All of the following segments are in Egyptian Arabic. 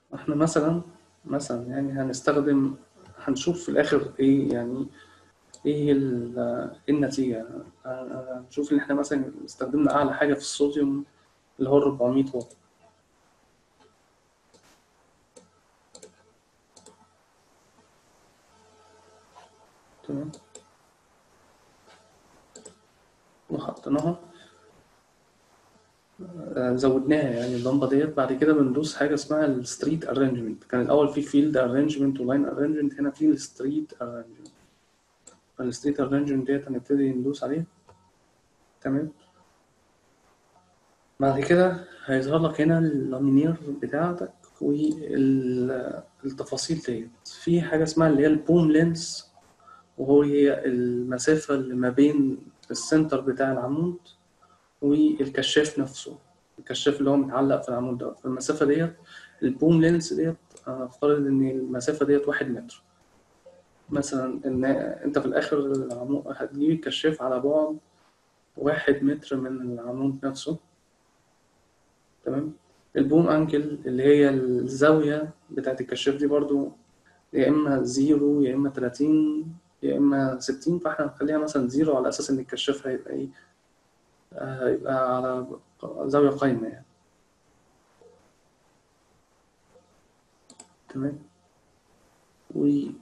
احنا مثلا مثلا يعني هنستخدم هنشوف في الاخر ايه يعني ايه ال- ايه النتيجة هنشوف ان احنا مثلا استخدمنا اعلى حاجة في الصوديوم اللي هو 400 واط تمام وحطيناها آه، زودناها يعني اللمبة ديت بعد كده بندوس حاجة اسمها الستريت ارانجمنت كان الأول في فيلد ارانجمنت ولاين ارانجمنت هنا في الستريت ارانجمنت فالستريت ارانجمنت ديت هنبتدي ندوس عليها تمام بعد كده هيظهر لك هنا اللامينير بتاعتك والتفاصيل ديت في حاجة اسمها اللي هي البوم لينس وهو هي المسافة اللي ما بين السنتر بتاع العمود والكشاف نفسه الكشاف اللي هو متعلق في العمود ده فالمسافة ديت البوم لينس ديت هنفترض إن المسافة ديت واحد متر مثلا إن أنت في الآخر العمود هتجيب الكشاف على بعد واحد متر من العمود نفسه تمام البوم أنجل اللي هي الزاوية بتاعت الكشاف دي برضو يا إما زيرو يا إما تلاتين يا إما ستين فإحنا هنخليها مثلا زيرو على أساس إن الكشاف هيبقى إيه آه، هيبقى على زاوية قايمة يعني تمام وال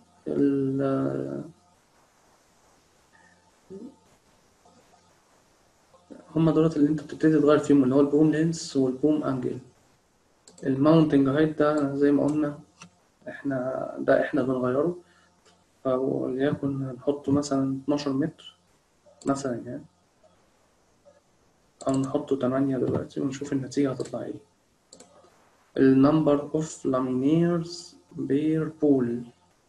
هما دولت اللي انت بتبتدي تغير فيهم اللي هو البوم لينس والبوم انجل الماونتنج هايت ده زي ما قلنا احنا ده احنا بنغيره وليكن نحطه مثلا 12 متر مثلا يعني او نحطه 8 دلوقتي ونشوف النتيجة هتطلع ايه النمبر اوف لامينيرز بير بول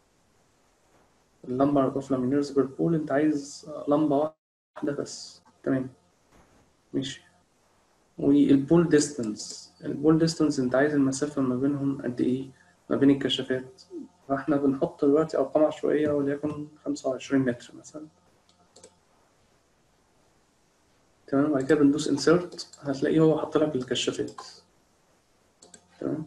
النمبر اوف لامينيرز بير بول انت عايز لمبة واحدة بس تمام ماشي والبول ديستانس البول ديستانس انت عايز المسافة ما بينهم قد ايه ما بين الكشافات فاحنا بنحط دلوقتي ارقام عشوائية وليكن 25 متر مثلا تمام بعد كده بندوس انسيرت هتلاقيه هو حط لك الكشافات تمام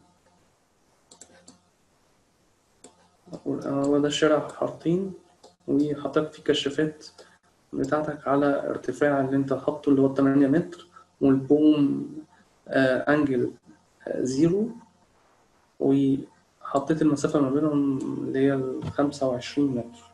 هو ده الشارع حاطين وحط لك فيه كشافات بتاعتك على ارتفاع اللي انت حاطه اللي هو 8 متر والبوم آه انجل آه زيرو وحطيت المسافة ما بينهم اللي هي ال 25 متر